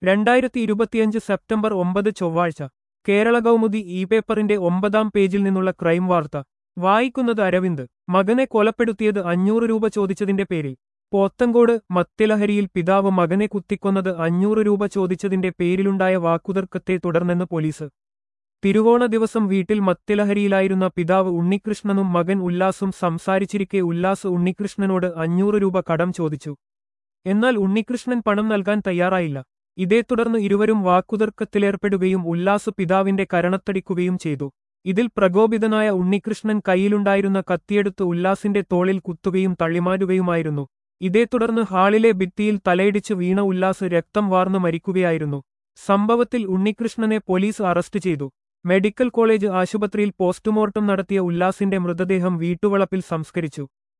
രണ്ടായിരത്തി ഇരുപത്തിയഞ്ച് സെപ്റ്റംബർ ഒമ്പത് ചൊവ്വാഴ്ച കേരള കൗമുദി ഇ പേപ്പറിന്റെ ഒമ്പതാം പേജിൽ നിന്നുള്ള ക്രൈം വാർത്ത വായിക്കുന്നത് അരവിന്ദ് മകനെ കൊലപ്പെടുത്തിയത് അഞ്ഞൂറ് രൂപ ചോദിച്ചതിന്റെ പേരിൽ പോത്തങ്കോട് മത്തിലഹരിയിൽ പിതാവ് മകനെ കുത്തിക്കൊന്നത് അഞ്ഞൂറ് രൂപ ചോദിച്ചതിന്റെ പേരിലുണ്ടായ വാക്കുതർക്കത്തെ തുടർന്നെന്ന് പോലീസ് തിരുവോണ ദിവസം വീട്ടിൽ മത്തിലഹരിയിലായിരുന്ന പിതാവ് ഉണ്ണികൃഷ്ണനും മകൻ ഉല്ലാസും സംസാരിച്ചിരിക്കെ ഉല്ലാസ് ഉണ്ണികൃഷ്ണനോട് അഞ്ഞൂറ് രൂപ കടം ചോദിച്ചു എന്നാൽ ഉണ്ണികൃഷ്ണൻ പണം നൽകാൻ തയ്യാറായില്ല ഇതേ തുടർന്ന് ഇരുവരും വാക്കുതർക്കത്തിലേർപ്പെടുകയും ഉല്ലാസ് പിതാവിന്റെ കരണത്തടിക്കുകയും ചെയ്തു ഇതിൽ പ്രകോപിതനായ ഉണ്ണികൃഷ്ണൻ കയ്യിലുണ്ടായിരുന്ന കത്തിയെടുത്ത് ഉല്ലാസിന്റെ തോളിൽ കുത്തുകയും തള്ളിമാരുകയുമായിരുന്നു ഇതേ തുടർന്ന് ഹാളിലെ ഭിത്തിയിൽ തലയിടിച്ച് വീണ ഉല്ലാസ് രക്തം വാർന്നു മരിക്കുകയായിരുന്നു സംഭവത്തിൽ ഉണ്ണികൃഷ്ണനെ പോലീസ് അറസ്റ്റ് ചെയ്തു മെഡിക്കൽ കോളേജ് ആശുപത്രിയിൽ പോസ്റ്റ്മോർട്ടം നടത്തിയ ഉല്ലാസിന്റെ മൃതദേഹം വീട്ടുവളപ്പിൽ സംസ്കരിച്ചു